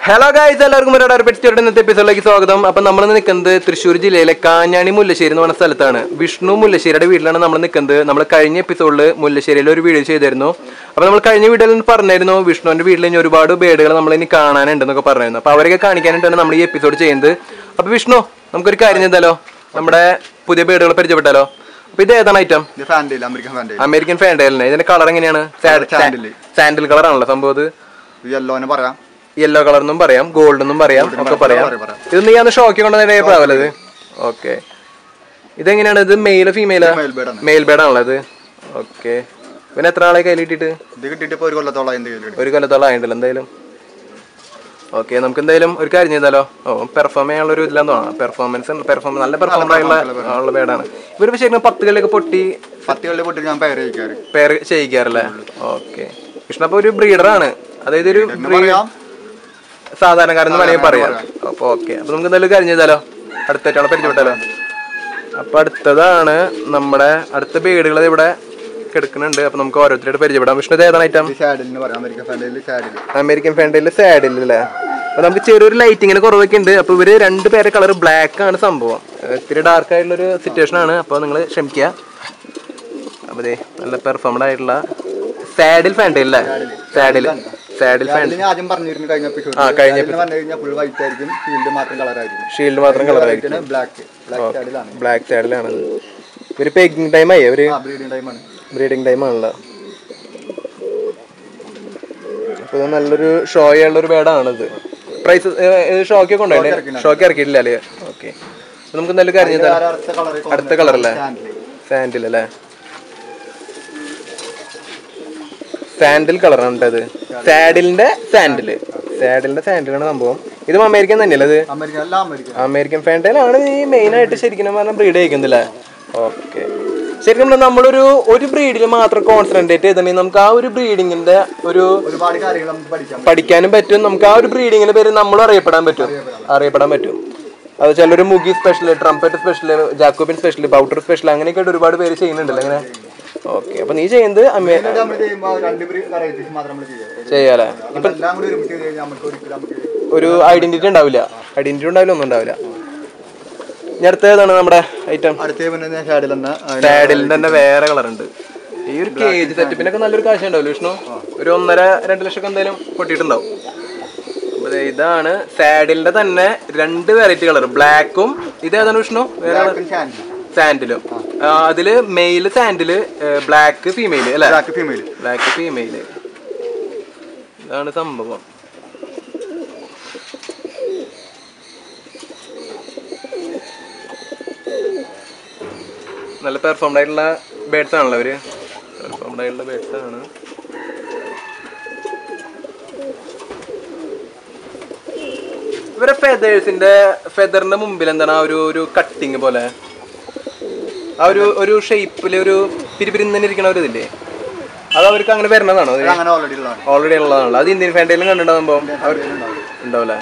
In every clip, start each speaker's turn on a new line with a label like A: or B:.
A: Hello guys എല്ലാവർക്കും ഒരു അടർപ്പെട്ടിയുടെ ഇന്നത്തെ എപ്പിസോഡിലേക്ക് സ്വാഗതം അപ്പം നമ്മൾ നിൽക്കുന്നത് തൃശ്ശൂർ ജില്ലയിലെ കാഞ്ഞാണി മുല്ലശ്ശേരി എന്ന് പറഞ്ഞ സ്ഥലത്താണ് വിഷ്ണു മുല്ലശ്ശേരിയുടെ വീട്ടിലാണ് നമ്മൾ നിൽക്കുന്നത് നമ്മൾ കഴിഞ്ഞ എപ്പിസോഡിൽ മുല്ലശ്ശേരിയിൽ ഒരു വീഡിയോ ചെയ്തിരുന്നു അപ്പോൾ നമ്മൾ കഴിഞ്ഞ വീഡിയോയിൽ പറഞ്ഞിരുന്നു വിഷ്ണുവിന്റെ വീട്ടിൽ ഇനി ഒരുപാട് ബേഡുകൾ നമ്മൾ ഇനി കാണാനുണ്ടെന്നൊക്കെ പറഞ്ഞിരുന്നു അപ്പോൾ അവരൊക്കെ കാണിക്കാനായിട്ടാണ് നമ്മൾ ഈ എപ്പിസോഡ് ചെയ്യുന്നത് അപ്പോൾ വിഷ്ണു നമുക്കൊരു കാര്യം ചെയ്താലോ നമ്മുടെ പുതിയ ബേഡുകൾ പരിചയപ്പെട്ടാലോ അപ്പോൾ ഇത് ഏതാണ് ഐറ്റം
B: ഇത് ഫാൻഡേൽ അമേരിക്കൻ ഫാൻഡേൽ
A: അമേരിക്കൻ ഫാൻഡേലിന് ഇതിന്റെ കളർ എങ്ങനെയാണ്
B: സാൻഡിൽ.
A: സാൻഡിൽ കളർ ആണല്ലോ സംഭവം ഇത്
B: യെല്ലോനെ പറയാം
A: യെല്ലോ കളർ എന്നും പറയാം ഗോൾഡ് എന്നും പറയാം ഒക്കെ പറയാം
B: പറയാം, പറയാം.
A: ഇത് നീ അന്ന് ഷോക്കി കൊണ്ടുവന്ന പ്രാവല്ലേ ഇത് ഓക്കെ ഇതെങ്ങനെയാണ് ഇത് മെയിലോ ഫീമെയിലോ
B: മെയിൽ ബേഡ് ആണ്
A: മെയിൽ ബേഡ് ആണല്ലോ ഇത് ഓക്കെ പിന്നെ എത്ര ആളെ കയ്യിലിട്ടിട്ട്
B: ഇത് കിട്ടിയിട്ട് ഇപ്പോൾ ഒരു കൊല്ലത്തോളം എന്ത് കയ്യിൽ
A: ഒരു കൊല്ലത്തോളം ആയിട്ടില്ല എന്തായാലും ഓക്കെ നമുക്ക് എന്തായാലും ഒരു കാര്യം ചെയ്താലോ ഓ പെർഫോം ചെയ്യാനുള്ള ഒരു ഇതിലാന്ന് തോന്നാം പെർഫോമൻസ് പെർഫോമൻസ് നല്ല പെർഫോമർ ആയുള്ള ഉള്ള ബേഡാണ് ഇവർ ശരിക്കും പത്ത് കളിയൊക്കെ പൊട്ടി
B: പത്ത് കളി പൊട്ടിട്ട് ഞാൻ പേര് കഴിക്കാറ്
A: പേര് ചെയ്യിക്കാറില്ലേ ഓക്കെ കൃഷ്ണ അപ്പൊ ഒരു ബ്രീഡറാണ് അതായത് ഒരു
B: എന്ന് പറയാം
A: സാധാരണക്കാരെന്ന് വേണമെങ്കിൽ പറയാം അപ്പൊ ഓക്കെ അപ്പൊ നമുക്ക് എന്തായാലും കാര്യം ചെയ്താലോ അടുത്തേറ്റാളെ പരിചയപ്പെട്ടാലോ അപ്പൊ അടുത്തതാണ് നമ്മുടെ അടുത്ത ബേഡുകൾ ഇവിടെ കിടക്കുന്നുണ്ട് അപ്പൊ നമുക്ക് ഓരോരുത്തരായിട്ട് പരിചയപ്പെടാം വിഷ്ണു ഇത് ഏതാണ് ഐറ്റം
B: ഇത് സാഡിലിന് പറയാം American fantail saddle
A: American fantail saddle അല്ലേ അപ്പൊ നമുക്ക് ചെറിയൊരു ലൈറ്റിങ്ങിന് കുറവൊക്കെ ഉണ്ട് അപ്പൊ ഇവര് രണ്ട് പേരെ കളർ ബ്ലാക്ക് ആണ് സംഭവം ഏഹ് ഇത്തിരി ഡാർക്ക് ആയിട്ടുള്ള ഒരു സിറ്റുവേഷൻ ആണ് അപ്പൊ നിങ്ങൾ ക്ഷമിക്കുക അപ്പൊ ദേ നല്ല പെർഫോമഡ് ആയിട്ടുള്ള സാഡിൽ ഫാൻഡയിൽ അല്ലേ സാഡിൽ സാഡിൽ ഫാൻഡ്
B: സാഡിലിന് ആദ്യം പറഞ്ഞിരുന്നു കഴിഞ്ഞ എപ്പിസോഡ്
A: ആ, കഴിഞ്ഞ
B: സാഡിലിന് പറഞ്ഞു കഴിഞ്ഞാൽ ഫുൾ വൈറ്റ് ആയിരിക്കും ഫീൽഡ് മാത്രം കളർ ആയിരിക്കും
A: ഷീൽഡ് മാത്രം കളർ ആയിരിക്കും
B: ബ്ലാക്ക് ബ്ലാക്ക് സാഡിലാണ്
A: ബ്ലാക്ക് സാഡിലാണ് ഇവര് പേക്കിംഗ് ടൈം ആയി അവര്
B: ആ ബ്രീഡിംഗ് ടൈമാണ്
A: ബ്രീഡിംഗ് ടൈം ആണല്ലോ അപ്പൊ ഇത് നല്ലൊരു ഷോ ആയുള്ള ഒരു ബേഡാണിത് പ്രൈസ് ഷോക്ക് ഒക്കെ ഉണ്ടായിട്ട് ഷോക്ക് ഇറക്കിയിട്ടില്ല അല്ലേ ഓക്കെ നമുക്ക് എന്തായാലും കാര്യം ചെയ്താൽ
B: അടുത്ത കളർ
A: അടുത്ത കളർ അല്ലേ സാൻഡിൽ അല്ലേ സാൻഡിൽ കളറാണ് കേട്ടത് സാഡിലിന്റെ സാൻഡില് സാഡിലിന്റെ സാൻഡിലാണ് സംഭവം ഇതും അമേരിക്കൻ തന്നെയല്ലേ ഇത്
B: അമേരിക്കൻ അല്ല അമേരിക്കൻ
A: അമേരിക്കൻ ഫാൻറ്റയിലാണ് ഈ മെയിൻ ആയിട്ട് ശരിക്കും പറഞ്ഞാൽ ബ്രീഡ് കഴിക്കുന്നില്ലേ ഓക്കെ ശരിക്കും പറഞ്ഞാൽ നമ്മളൊരു ഒരു ബ്രീഡിൽ മാത്രം കോൺസെൻട്രേറ്റ് ചെയ്തിട്ടുണ്ടെങ്കിൽ നമുക്ക് ആ ഒരു ബ്രീഡിങ്ങിന്റെ ഒരു
B: ഒരുപാട് കാര്യങ്ങൾ നമുക്ക് പഠിക്കാം
A: പഠിക്കാനും പറ്റും നമുക്ക് ആ ഒരു ബ്രീഡിങ്ങിന്റെ പേര് നമ്മളും അറിയപ്പെടാൻ പറ്റും അറിയപ്പെടാൻ പറ്റും അത് ചിലൊരു മുഗി special trumpet special Jacobin special pouter special അങ്ങനെയൊക്കെ ആയിട്ട് ഒരുപാട് പേര് ചെയ്യുന്നുണ്ടല്ലോ അങ്ങനെ ഓക്കെ അപ്പൊ നീ ചെയ്യുന്നത് അമേ
B: ഇത് നമ്മൾ ചെയ്യുമ്പോൾ രണ്ട് വെറൈറ്റീസ് മാത്രം നമ്മൾ ചെയ്യാം
A: ചെയ്യാലേ
B: എല്ലാം കൂടി ഒരുമിച്ച് ചെയ്ത് കഴിഞ്ഞാൽ നമുക്ക് ഒരിക്കലും നമുക്ക്
A: ഒരു ഐഡന്റിറ്റി ഉണ്ടാവില്ല ഐഡന്റിറ്റി ഉണ്ടാവില്ല ഒന്നും ഉണ്ടാവില്ല ഇനി അടുത്ത ഏതാണ് നമ്മുടെ ഐറ്റം
B: അടുത്ത പിന്നെ ഷാഡിൽ തന്നെ
A: സാഡിലിന്റെ തന്നെ വേറെ കളർ ഉണ്ട് ഈ ഒരു കേജ് സെറ്റപ്പിനൊക്കെ നല്ലൊരു കാശ് ഉണ്ടാവില്ല വിഷ്ണു ഒരു ഒന്നര രണ്ട് ലക്ഷം ഒക്കെ എന്തായാലും പൊട്ടിയിട്ടുണ്ടാവും അപ്പൊ ദേ ഇതാണ് സാഡിലിന്റെ തന്നെ രണ്ട് വെറൈറ്റി കളർ ബ്ലാക്കും ഇത് ഏതാണ് വിഷ്ണു വേറെ കളർ സാൻഡിലും അതില് മെയില് സാൻഡില് ബ്ലാക്ക് ഫീമെയില് അല്ലെ
B: ബ്ലാക്ക് ഫീമെയിൽ
A: ബ്ലാക്ക് ഫീമെയില് ഇതാണ് സംഭവം നല്ല പെർഫോംഡ് ആയിട്ടുള്ള ബേഡ്സ് ആണല്ലോ അവര് പെർഫോംഡ് ആയിട്ടുള്ള ബേഡ്സ് ആണ് ഇവരെ ഫെതേഴ്സിന്റെ ഫെദറിന്റെ മുമ്പിൽ എന്താണ് ആ ഒരു ഒരു കട്ടിങ് പോലെ ആ ഒരു ഒരു ഷേപ്പിൽ ഒരു പിരിപിരിന്നെ ഇരിക്കണ ഒരു ഇതില്ലേ അത് അവർക്ക് അങ്ങനെ വരുന്നതാണോ അത്
B: അങ്ങനെ ഓൾറെഡി ഉള്ളതാണ്
A: ഓൾറെഡി ഉള്ളതാണല്ലോ അത് ഇന്ത്യൻ ഫാൻറ്റയിലും കണ്ടിട്ടുണ്ടാവും സംഭവം അവർക്ക് ഉണ്ടാവില്ലേ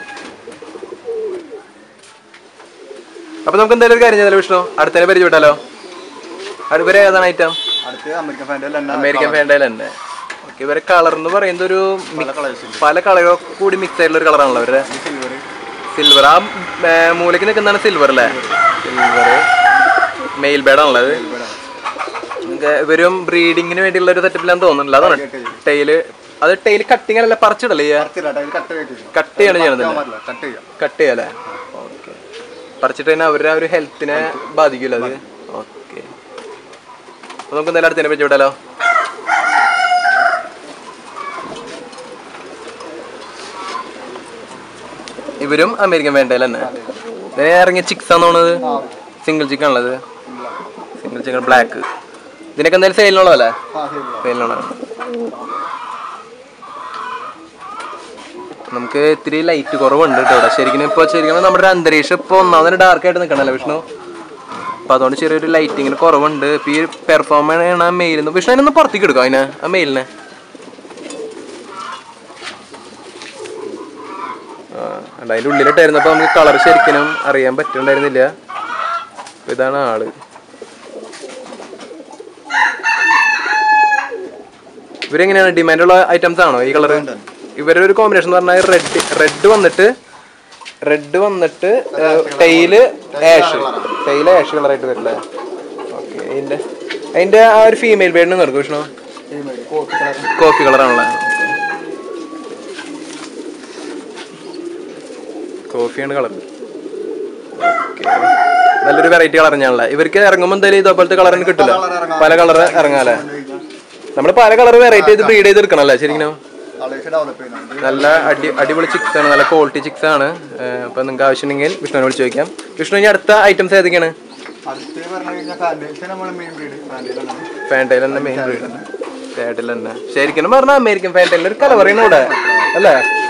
A: അപ്പൊ നമുക്ക് എന്തായാലും ഒരു കാര്യം ചെയ്താലോ വിഷ്ണു അടുത്തതിനെ പരിചയപ്പെട്ടാലോ അടുവരെ ഏതാണ് ഐറ്റം
B: അടുത്ത് അമേരിക്കൻ ഫാൻഡേൽ തന്നെ
A: അമേരിക്കൻ ഫാൻറ്റയിൽ തന്നെ ഓക്കെ ഇവരെ കളർ എന്ന് പറയുന്നത് ഒരു
B: പല കളേഴ്സ്
A: പല കളറോ കൂടി മിക്സ് ആയിട്ടുള്ള ഒരു കളറാണല്ലോ അവരുടെ
B: സിൽവർ
A: സിൽവർ ആ ഏ, മൂലയ്ക്ക് നിൽക്കുന്നതാണ് സിൽവർ അല്ലേ സിൽവർ മെയിൽ ബേഡ് ആണുള്ളത് നിങ്ങൾക്ക് ഇവരും ബ്രീഡിങ്ങിന് വേണ്ടിയുള്ള ഒരു സെറ്റപ്പിലാന്ന് തോന്നുന്നില്ല അതാണ് ടെയില് അത് ടെയിൽ കട്ടിങ് അല്ല പറിച്ചിടല്ലേ ചെയ്യാ
B: കട്ട് ചെയ്തിട്ട്
A: കട്ട് ചെയ്യാണ് ചെയ്യണത്
B: കട്ട് ചെയ്യാം
A: കട്ട് ചെയ്യാല്ലേ ഓക്കെ പറിച്ചിട്ട് തന്നെ അവരുടെ ആ ഒരു ഹെൽത്തിനെ ബാധിക്കില്ല അത് ഓക്കെ അപ്പൊ നമുക്ക് എന്തായാലും അടുത്തതിനെ പറ്റി വിടാലോ ഇവരും അമേരിക്കൻ വേണ്ടയിൽ തന്നെ ഇതിനെ ഇറങ്ങിയ ചിക്സ് ആണെന്ന് തോന്നുന്നത് സിംഗിൾ ചിക്കൻ ഉള്ളത് സിംഗിൾ ചിക്കൻ ബ്ലാക്ക് ഇതിനൊക്കെ എന്തായാലും സെയിലിനുള്ളതല്ലേ
B: ആ ശരി
A: സെയിലിനുള്ള നമുക്ക് ഇത്തിരി ലൈറ്റ് കുറവുണ്ട് കേട്ടോ ഇവിടെ ശരിക്കും ഇപ്പൊ ശരിക്കും നമ്മുടെ ഒരു അന്തരീക്ഷം ഇപ്പൊ ഒന്നാമതിന് ഡാർക്ക് ആയിട്ട് നിൽക്കണല്ലോ വിഷ്ണു അപ്പൊ അതുകൊണ്ട് ചെറിയൊരു ലൈറ്റിങ്ങിന് കുറവുണ്ട് ഇപ്പൊ ഈ പെർഫോം ചെയ്യണ ആ മെയിലിന്ന് വിഷ്ണു അതിനൊന്ന് പുറത്തേക്ക് എടുക്കാം അതിനെ ആ മെയിലിനെ ആ അല്ല അതിന്റെ ഉള്ളിലിട്ടായിരുന്നപ്പോ നമുക്ക് കളർ ശരിക്കും അറിയാൻ പറ്റുന്നുണ്ടായിരുന്നില്ല അപ്പൊ ഇതാണ് ആള് ഇവരെങ്ങനെയാണ് ഡിമാൻഡുള്ള ഐറ്റംസ് ആണോ ഈ കളർ ഇവരുടെ ഒരു കോമ്പിനേഷൻ എന്ന് പറഞ്ഞാൽ റെഡ് റെഡ് വന്നിട്ട് റെഡ് വന്നിട്ട് ടെയില് ആഷ് ടെയില് ആഷ് കളറായിട്ട് വരില്ലേ ഓക്കെ അതിന്റെ അതിന്റെ ആ ഒരു ഫീമെയിൽ ബേഡിന് നടക്കും വിഷ്ണു കോഫി കളറാണല്ലേ കോഫിയാണ് കളർ നല്ലൊരു വെറൈറ്റി കളർ ഞാനല്ലേ ഇവർക്ക് ഇറങ്ങുമ്പോൾ എന്തായാലും ഇതേപോലത്തെ കളറിന് കിട്ടില്ല പല കളർ ഇറങ്ങാല്ലേ നമ്മൾ പല കളർ വെറൈറ്റി ചെയ്ത് ബ്രീഡ് ചെയ്ത് എടുക്കണല്ലേ ശരിക്കും
B: കളേഴ്സ് ഡെവലപ്പ് ചെയ്യുന്നുണ്ട്
A: നല്ല അടി അടിപൊളി ചിക്സ് ആണ് നല്ല ക്വാളിറ്റി ചിക്സ് ആണ് ഏഹ് അപ്പൊ നിങ്ങൾക്ക് ആവശ്യമുണ്ടെങ്കിൽ വിഷ്ണുവിനെ വിളിച്ച് ചോദിക്കാം വിഷ്ണു ഇനി അടുത്ത ഐറ്റംസ് ഏതൊക്കെയാണ്
B: അടുത്ത് പറഞ്ഞു കഴിഞ്ഞാൽ ഫാൻഡേഴ്സ് നമ്മൾ മെയിൻ ബ്രീഡ് ഫാൻഡേഴ്സാണ്
A: ഫാൻറ്റൈൽ തന്നെ മെയിൻ ബ്രീഡ് ഫാൻറ്റൈൽ തന്നെ ശരിക്കും പറഞ്ഞാൽ അമേരിക്കൻ ഫാൻറ്റൈലിന്റെ ഒരു കല പറയുന്നു ഇവിടെ അല്ലേ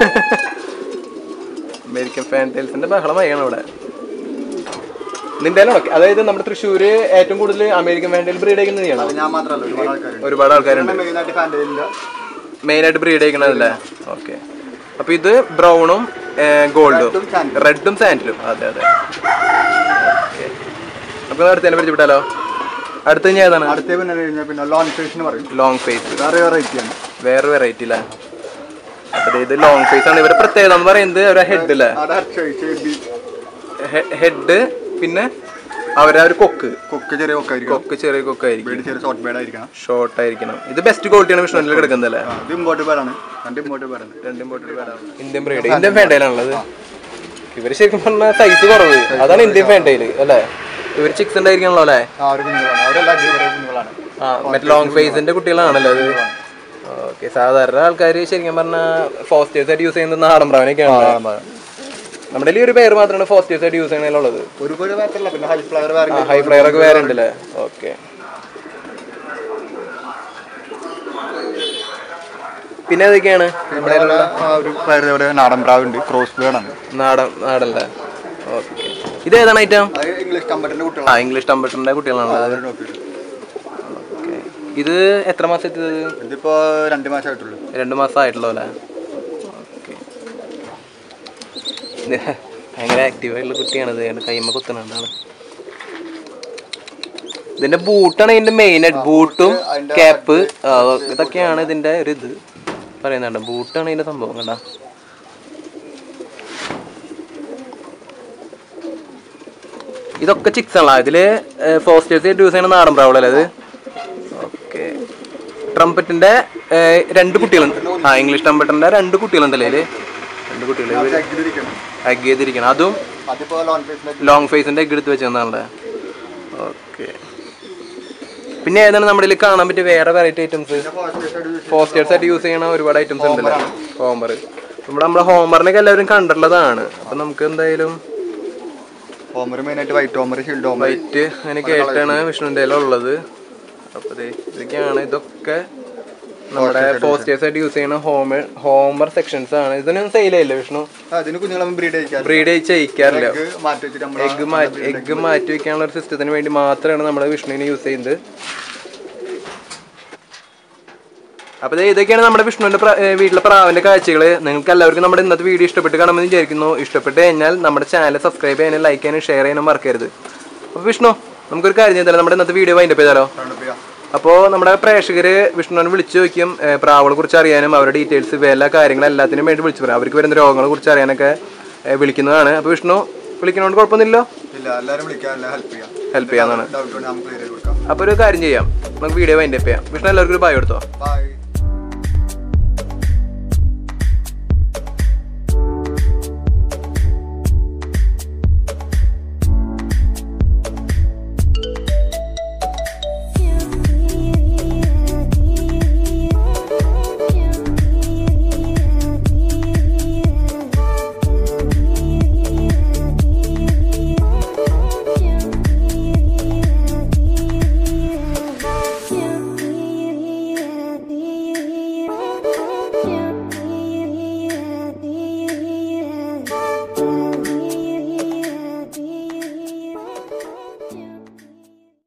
A: അമേരിക്കൻ ഫാൻറ്റൈൽസിന്റെ ബഹളമായാണ് ഇവിടെ നിന്റെ അതായത് നമ്മുടെ തൃശ്ശൂര് ഏറ്റവും കൂടുതൽ അമേരിക്കൻ ഫാൻറ്റൈൽ ബ്രീഡ് ചെയ്യുന്നത് നീയാണോ
B: അത് ഞാൻ മാത്രമല്ല ഒരുപാട് ആൾക്കാരുണ്ട്
A: ഒരുപാട് ആൾക്കാരുണ്ട്
B: മെയിനായിട്ട് ഫാൻഡേലില്ല
A: മെയിൻ ആയിട്ട് ബ്രീഡ് ചെയ്യണതല്ലേ ഓക്കെ അപ്പൊ ഇത് ബ്രൗണും ഗോൾഡും
B: Red ഉം sandal.
A: റെഡും സാൻഡിലും അതെ അതെ ഓക്കെ നമുക്ക് അടുത്തതിനെ പരിചയപ്പെട്ടാലോ അടുത്ത ഞാൻ ഏതാണ്
B: അടുത്ത പിന്നെ കഴിഞ്ഞാൽ പിന്നെ ലോൺ ഫേസ് എന്ന് പറയും
A: ലോങ് ഫേസ്
B: വേറെ വെറൈറ്റി ആണ്
A: വേറെ വെറൈറ്റി അല്ലേ അപ്പൊ ഇത് ലോങ് ഫേസ് ആണ് ഇവരുടെ പ്രത്യേകത എന്ന് പറയുന്നത് ഒരു ഹെഡ് അല്ലേ
B: അവിടെ ഷേബി
A: ഹെഡ് പിന്നെ അവരെ ഒരു കൊക്ക്
B: കൊക്ക് ചെറിയ കൊക്കായിരിക്കും
A: കൊക്ക് ചെറിയ കൊക്കായിരിക്കും
B: ബ്രീഡ് ചെറിയ ഷോർട്ട് ബേഡ് ആയിരിക്കണം
A: ഷോർട്ട് ആയിരിക്കണം ഇത് ബെസ്റ്റ് ക്വാളിറ്റിയാണ് വിഷ്ണുവിൽ കിടക്കുന്നത് അല്ലേ
B: ആ, ഇത് ഇമ്പോർട്ട് പേരാണ് രണ്ട് ഇമ്പോർട്ട് പേരാണ്
A: രണ്ടും ഇന്ത്യൻ ബ്രീഡ് ഇന്ത്യൻ ഫാൻറ്റൈലാണുള്ളത് ഇവര് ശരിക്കും പറഞ്ഞാൽ സൈസ് കുറവ് അതാണ് ഇന്ത്യൻ ഫാൻറ്റൈല് അല്ലേ ഇവര് ചിക്സ് ഉണ്ടായിരിക്കണല്ലോ അല്ലേ
B: ആ ഒരു കുഞ്ഞുങ്ങളാണ് അവരെല്ലാം അടിപൊളി കുഞ്ഞുങ്ങളാണ്
A: ആ മറ്റേ ലോങ് ഫേസിന്റെ കുട്ടികളാണല്ലോ അത് ഓക്കെ സാധാരണ ആൾക്കാർ ശരിക്കും പറഞ്ഞാൽ ഫോസ്റ്റേഴ്സ് ആയിട്ട് യൂസ് ചെയ്യുന്നത് നാടൻ പ്രാവനൊക്കെയാണ് നമ്മുടെ ഈ ഒരു പേര് മാത്രമാണ് ഫോസ്റ്റേഴ്സ് ആയിട്ട് യൂസ് ചെയ്യണതിലുള്ളത്
B: ഒരു ഒരു മാത്രമല്ല പിന്നെ ഹൈ ഫ്ലവർ വേറെ
A: ഹൈ ഫ്ലയർ ഒക്കെ വേറെ ഉണ്ടല്ലേ ഓക്കെ പിന്നെ ഏതൊക്കെയാണ്
B: ഇവിടെ ആ ഒരു ഫ്ലവർ ഇവിടെ നാടൻ പ്രാവ് ഉണ്ട് ക്രോസ് ബേഡ് ആണ്
A: നാടൻ നാടല്ലേ ഓക്കെ ഇത് ഏതാണ് ഐറ്റം
B: അത് ഇംഗ്ലീഷ് കമ്പറ്റിന്റെ
A: ആ
B: കുട്ടികളാണ്
A: ഇംഗ്ലീഷ് ടംബറിന്റെ കുട്ടികളാണല്ലോ
B: അവരെ നോക്കി
A: ഓക്കെ ഇത് എത്ര മാസത്തെ
B: ഇതിപ്പോ രണ്ട് മാസമായിട്ടുള്ളൂ
A: രണ്ട് മാസം ആയിട്ടുള്ളൂ അല്ലേ ഓക്കെ ഭയങ്കര ആക്റ്റീവായിട്ടുള്ള കുട്ടിയാണിത് അതിന്റെ കൈമ കുത്തണുണ്ടാണ് ഇതിന്റെ ബൂട്ടാണ് ഇതിന്റെ മെയിൻ ആയിട്ട് ബൂട്ടും ക്യാപ്പ് ഇതൊക്കെയാണ് ഇതിന്റെ ഒരു ഇത് പറയുന്നുണ്ട് ബൂട്ടാണ് ഇതിന്റെ സംഭവം കണ്ട ഇതൊക്കെ ചിക്സ് ആണല്ലോ ഇതില് ഫോസ്റ്റേഴ്സ് യൂസ് ചെയ്യുന്ന നാടൻ പ്രാവളല്ലേ അത് ഓക്കെ ട്രംപറ്റിന്റെ രണ്ട് കുട്ടികളുണ്ട് ആ ഇംഗ്ലീഷ് ട്രംപറ്റിന്റെ രണ്ട് കുട്ടികളുണ്ടല്ലേ ഇതില് രണ്ട് കുട്ടികൾ
B: ഇരിക്കണം
A: ഹഗ് ചെയ്തിരിക്കണം അതും
B: അതിപ്പോ ലോൺ ഫേസിലേക്ക്
A: ലോങ് ഫേസിന്റെ എഗ് എടുത്ത് വെച്ചതാണല്ലേ ഓക്കെ പിന്നെ ഏതാണ് നമ്മുടെ ഇതിൽ കാണാൻ പറ്റിയ വേറെ വെറൈറ്റി ഐറ്റംസ് ഫോസ്റ്റേഴ്സ് ആയിട്ട് യൂസ് ചെയ്യണ ഒരുപാട് ഐറ്റംസ് ഉണ്ടല്ലോ ഹോമർ നമ്മുടെ നമ്മുടെ ഹോമറിനൊക്കെ എല്ലാവരും കണ്ടിട്ടുള്ളതാണ് അപ്പൊ നമുക്ക് എന്തായാലും
B: ഹോമർ മെയിനായിട്ട് white homer shield homer
A: white അങ്ങനെയൊക്കെ ആയിട്ടാണ് വിഷ്ണുവിൻ്റെ ഉള്ളത് അപ്പൊ ദേ ഇതൊക്കെയാണ് ഇതൊക്കെ നമ്മുടെ ഫോസ്റ്റേഴ്സ് ആയിട്ട് യൂസ് ചെയ്യുന്ന ഹോമർ ഹോമർ സെക്ഷൻസ് ആണ് ഇതിനൊന്നും സെയിൽ ചെയ്യില്ല വിഷ്ണു
B: അതിന് കുഞ്ഞുങ്ങളെ ബ്രീഡ് കഴിക്കാൻ
A: ബ്രീഡ് ചെയ്യിക്കാറില്ല
B: മാറ്റി വെച്ചിട്ട് നമ്മൾ
A: എഗ് മാറ്റി എഗ് മാറ്റി വെക്കാനുള്ള ഒരു സിസ്റ്റത്തിന് വേണ്ടി മാത്രമാണ് നമ്മൾ വിഷ്ണുവിനെ യൂസ് ചെയ്യുന്നത് അപ്പോൾ ഇതൊക്കെയാണ് നമ്മുടെ വിഷ്ണുവിന്റെ പ്ര- ഏർ വീട്ടിലെ പ്രാവിന്റെ കാഴ്ചകൾ നിങ്ങൾക്ക് എല്ലാവർക്കും നമ്മുടെ ഇന്നത്തെ വീഡിയോ ഇഷ്ടപ്പെട്ട് കാണുമെന്ന് വിചാരിക്കുന്നു ഇഷ്ടപ്പെട്ട് കഴിഞ്ഞാൽ നമ്മുടെ ചാനൽ സബ്സ്ക്രൈബ് ചെയ്യാനും ലൈക്ക് ചെയ്യാനും ഷെയർ ചെയ്യാനും മറക്കരുത് അപ്പോൾ വിഷ്ണു നമുക്കൊരു കാര്യം ചെയ്താലോ നമ്മുടെ ഇന്നത്തെ വീഡിയോ വൈൻഡപ്പ് ചെയ്താലോ അപ്പോൾ നമ്മുടെ പ്രേക്ഷകർ വിഷ്ണുവിനെ വിളിച്ചു നോക്കിയും ഏർ പ്രാവുകളെ കുറിച്ച് അറിയാനും അവരുടെ ഡീറ്റെയിൽസ് എല്ലാ കാര്യങ്ങളും എല്ലാത്തിനും വേണ്ടി വിളിച്ചു പറയാം അവർക്ക് വരുന്ന രോഗങ്ങളെ കുറിച്ച് അറിയാനൊക്കെ ഏർ വിളിക്കുന്നതാണ് അപ്പോൾ വിഷ്ണു വിളിക്കുന്നതുകൊണ്ട് കുഴപ്പമൊന്നുമില്ലോ
B: ഇല്ല എല്ലാവരും വിളിക്കാൻ ഹെൽപ്പ് ചെയ്യാം
A: ഹെൽപ്പ് ചെയ്യാന്നാണ്
B: ഡൗട്ട് ഉണ്ടെങ്കിൽ നമുക്ക് ക്ലിയർ ചെയ്ത് കൊടുക്കാം
A: അപ്പോൾ ഒരു കാര്യം ചെയ്യാം നമുക്ക് വീഡിയോ വൈൻഡപ്പ് ചെയ്യാം വിഷ്ണു എല്ലാവർക്കും ഒരു ഭയം എടുത്തോ
B: ബൈ